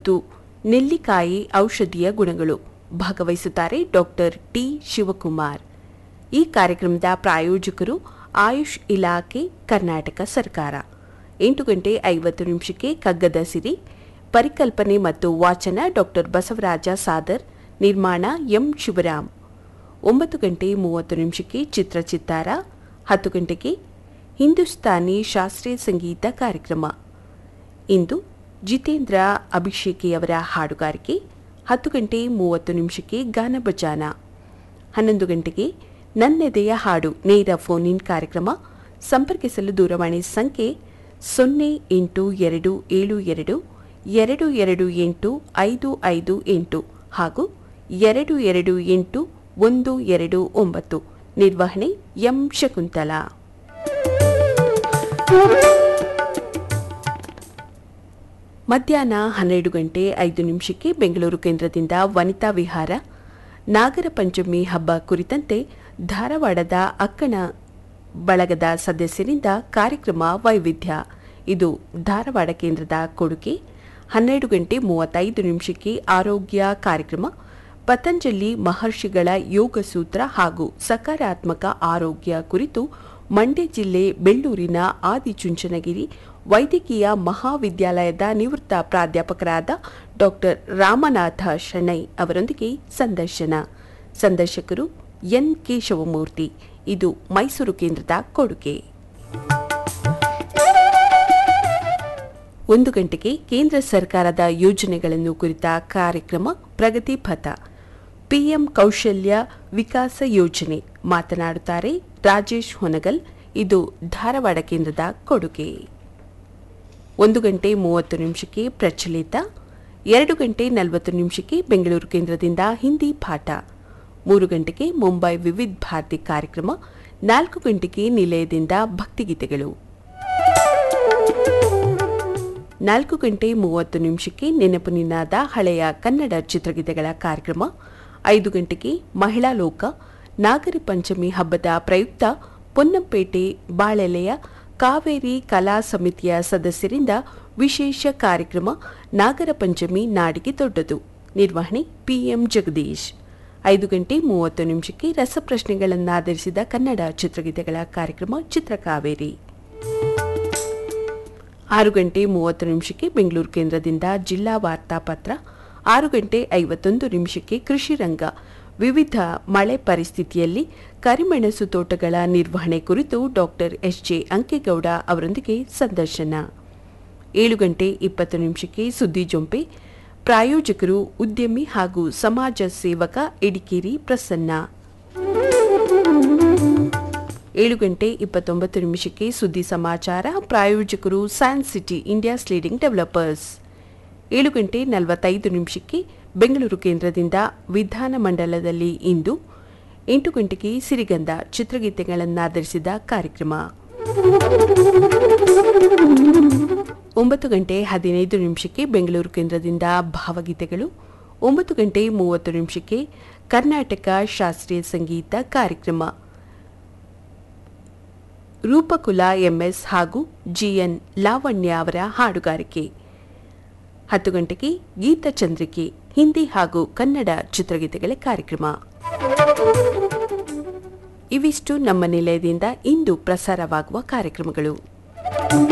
ಮತ್ತು ನೆಲ್ಲಿಕಾಯಿ ಔಷಧೀಯ ಗುಣಗಳು ಭಾಗವಹಿಸುತ್ತಾರೆ ಡಾಕ್ಟರ್ ಟಿ ಶಿವಕುಮಾರ್ ಈ ಕಾರ್ಯಕ್ರಮದ ಪ್ರಾಯೋಜಕರು ಆಯುಷ್ ಇಲಾಖೆ ಕರ್ನಾಟಕ ಸರ್ಕಾರ ಎಂಟು ಗಂಟೆ ಐವತ್ತು ನಿಮಿಷಕ್ಕೆ ಕಗ್ಗದ ಸಿರಿ ಪರಿಕಲ್ಪನೆ ಮತ್ತು ವಾಚನ ಡಾಕ್ಟರ್ ಬಸವರಾಜ ಸಾದರ್ ನಿರ್ಮಾಣ ಎಂ ಶಿವರಾಮ್ ಒಂಬತ್ತು ಗಂಟೆ ಮೂವತ್ತು ನಿಮಿಷಕ್ಕೆ ಚಿತ್ರಚಿತ್ತಾರ ಹತ್ತು ಗಂಟೆಗೆ ಹಿಂದೂಸ್ತಾನಿ ಶಾಸ್ತ್ರೀಯ ಸಂಗೀತ ಕಾರ್ಯಕ್ರಮ ಇಂದು ಜಿತೇಂದ್ರ ಅಭಿಷೇಕಿಯವರ ಹಾಡುಗಾರಿಕೆ ಹತ್ತು ಗಂಟೆ ಮೂವತ್ತು ನಿಮಿಷಕ್ಕೆ ಗಾನ ಬಜಾನ ಹನ್ನೊಂದು ಗಂಟೆಗೆ ನನ್ನೆದೆಯ ಹಾಡು ನೇರ ಫೋನ್ ಇನ್ ಕಾರ್ಯಕ್ರಮ ಸಂಪರ್ಕಿಸಲು ದೂರವಾಣಿ ಸಂಖ್ಯೆ ಸೊನ್ನೆ ಎಂಟು ಎರಡು ಏಳು ಎರಡು ಎರಡು ಎರಡು ಎಂಟು ಐದು ಐದು ಎಂಟು ಹಾಗೂ ಎರಡು ಎರಡು ಎಂಟು ಒಂದು ಎರಡು ಒಂಬತ್ತು ನಿರ್ವಹಣೆ ಎಂ ಶಕುಂತಲಾ ಮಧ್ಯಾಹ್ನ ಹನ್ನೆರಡು ಗಂಟೆ ಐದು ನಿಮಿಷಕ್ಕೆ ಬೆಂಗಳೂರು ಕೇಂದ್ರದಿಂದ ವನಿತಾ ವಿಹಾರ ನಾಗರ ಪಂಚಮಿ ಹಬ್ಬ ಕುರಿತಂತೆ ಧಾರವಾಡದ ಅಕ್ಕನ ಬಳಗದ ಸದಸ್ಯರಿಂದ ಕಾರ್ಯಕ್ರಮ ವೈವಿಧ್ಯ ಇದು ಧಾರವಾಡ ಕೇಂದ್ರದ ಕೊಡುಗೆ ಹನ್ನೆರಡು ಗಂಟೆ ಮೂವತ್ತೈದು ನಿಮಿಷಕ್ಕೆ ಆರೋಗ್ಯ ಕಾರ್ಯಕ್ರಮ ಪತಂಜಲಿ ಮಹರ್ಷಿಗಳ ಯೋಗ ಸೂತ್ರ ಹಾಗೂ ಸಕಾರಾತ್ಮಕ ಆರೋಗ್ಯ ಕುರಿತು ಮಂಡ್ಯ ಜಿಲ್ಲೆ ಬೆಳ್ಳೂರಿನ ಆದಿಚುಂಚನಗಿರಿ ವೈದ್ಯಕೀಯ ಮಹಾವಿದ್ಯಾಲಯದ ನಿವೃತ್ತ ಪ್ರಾಧ್ಯಾಪಕರಾದ ಡಾಕ್ಟರ್ ರಾಮನಾಥ ಶೆಣೈ ಅವರೊಂದಿಗೆ ಸಂದರ್ಶನ ಸಂದರ್ಶಕರು ಎನ್ ಕೇಶವಮೂರ್ತಿ ಇದು ಮೈಸೂರು ಕೇಂದ್ರದ ಕೊಡುಗೆ ಒಂದು ಗಂಟೆಗೆ ಕೇಂದ್ರ ಸರ್ಕಾರದ ಯೋಜನೆಗಳನ್ನು ಕುರಿತ ಕಾರ್ಯಕ್ರಮ ಪ್ರಗತಿ ಪಥ ಪಿಎಂ ಕೌಶಲ್ಯ ವಿಕಾಸ ಯೋಜನೆ ಮಾತನಾಡುತ್ತಾರೆ ರಾಜೇಶ್ ಹೊನಗಲ್ ಇದು ಧಾರವಾಡ ಕೇಂದ್ರದ ಕೊಡುಗೆ ಒಂದು ಗಂಟೆ ಮೂವತ್ತು ನಿಮಿಷಕ್ಕೆ ಪ್ರಚಲಿತ ಎರಡು ಗಂಟೆ ನಲವತ್ತು ನಿಮಿಷಕ್ಕೆ ಬೆಂಗಳೂರು ಕೇಂದ್ರದಿಂದ ಹಿಂದಿ ಪಾಠ ಮೂರು ಗಂಟೆಗೆ ಮುಂಬೈ ವಿವಿಧ ಭಾರತಿ ಕಾರ್ಯಕ್ರಮ ನಾಲ್ಕು ಗಂಟೆಗೆ ನಿಲಯದಿಂದ ಭಕ್ತಿಗೀತೆಗಳು ನಾಲ್ಕು ಗಂಟೆ ಮೂವತ್ತು ನಿಮಿಷಕ್ಕೆ ನೆನಪು ನಿನ್ನಾದ ಹಳೆಯ ಕನ್ನಡ ಚಿತ್ರಗೀತೆಗಳ ಕಾರ್ಯಕ್ರಮ ಐದು ಗಂಟೆಗೆ ಮಹಿಳಾ ಲೋಕ ನಾಗರಿ ಪಂಚಮಿ ಹಬ್ಬದ ಪ್ರಯುಕ್ತ ಪೊನ್ನಂಪೇಟೆ ಬಾಳೆಲೆಯ ಕಾವೇರಿ ಕಲಾ ಸಮಿತಿಯ ಸದಸ್ಯರಿಂದ ವಿಶೇಷ ಕಾರ್ಯಕ್ರಮ ನಾಗರ ಪಂಚಮಿ ನಾಡಿಗೆ ದೊಡ್ಡದು ನಿರ್ವಹಣೆ ಪಿಎಂ ಜಗದೀಶ್ ಐದು ಗಂಟೆ ಮೂವತ್ತು ನಿಮಿಷಕ್ಕೆ ರಸಪ್ರಶ್ನೆಗಳನ್ನಾಧರಿಸಿದ ಕನ್ನಡ ಚಿತ್ರಗೀತೆಗಳ ಕಾರ್ಯಕ್ರಮ ಚಿತ್ರಕಾವೇರಿ ಆರು ಗಂಟೆ ಮೂವತ್ತು ನಿಮಿಷಕ್ಕೆ ಬೆಂಗಳೂರು ಕೇಂದ್ರದಿಂದ ಜಿಲ್ಲಾ ವಾರ್ತಾಪತ್ರ ಆರು ಗಂಟೆ ಐವತ್ತೊಂದು ನಿಮಿಷಕ್ಕೆ ಕೃಷಿ ರಂಗ ವಿವಿಧ ಮಳೆ ಪರಿಸ್ಥಿತಿಯಲ್ಲಿ ಕರಿಮೆಣಸು ತೋಟಗಳ ನಿರ್ವಹಣೆ ಕುರಿತು ಡಾಕ್ಟರ್ ಎಸ್ ಜೆ ಅಂಕೇಗೌಡ ಅವರೊಂದಿಗೆ ಸಂದರ್ಶನ ಏಳು ಗಂಟೆ ಇಪ್ಪತ್ತು ನಿಮಿಷಕ್ಕೆ ಸುದ್ದಿ ಜೊಂಪೆ ಪ್ರಾಯೋಜಕರು ಉದ್ಯಮಿ ಹಾಗೂ ಸಮಾಜ ಸೇವಕ ಇಡಿಕೇರಿ ಪ್ರಸನ್ನ ಏಳು ಗಂಟೆ ಇಪ್ಪತ್ತೊಂಬತ್ತು ನಿಮಿಷಕ್ಕೆ ಸುದ್ದಿ ಸಮಾಚಾರ ಪ್ರಾಯೋಜಕರು science city India's leading developers ಏಳು ಗಂಟೆ ನಲವತ್ತೈದು ನಿಮಿಷಕ್ಕೆ ಬೆಂಗಳೂರು ಕೇಂದ್ರದಿಂದ ವಿಧಾನಮಂಡಲದಲ್ಲಿ ಇಂದು ಎಂಟು ಗಂಟೆಗೆ ಸಿರಿಗಂಧ ಚಿತ್ರಗೀತೆಗಳನ್ನಾಧರಿಸಿದ ಕಾರ್ಯಕ್ರಮ ಒಂಬತ್ತು ಗಂಟೆ ಹದಿನೈದು ನಿಮಿಷಕ್ಕೆ ಬೆಂಗಳೂರು ಕೇಂದ್ರದಿಂದ ಭಾವಗೀತೆಗಳು ಒಂಬತ್ತು ಗಂಟೆ ಮೂವತ್ತು ನಿಮಿಷಕ್ಕೆ ಕರ್ನಾಟಕ ಶಾಸ್ತ್ರೀಯ ಸಂಗೀತ ಕಾರ್ಯಕ್ರಮ Rupakula M S G N Lavanya ಹಾಡುಗಾರಿಕೆ ಹತ್ತು ಗಂಟೆಗೆ ಗೀತಚಂದ್ರಿಕೆ ಹಿಂದಿ ಹಾಗೂ ಕನ್ನಡ ಚಿತ್ರಗೀತೆಗಳ ಕಾರ್ಯಕ್ರಮ ಇವಿಷ್ಟು ನಮ್ಮ ನಿಲಯದಿಂದ ಇಂದು ಪ್ರಸಾರವಾಗುವ ಕಾರ್ಯಕ್ರಮಗಳು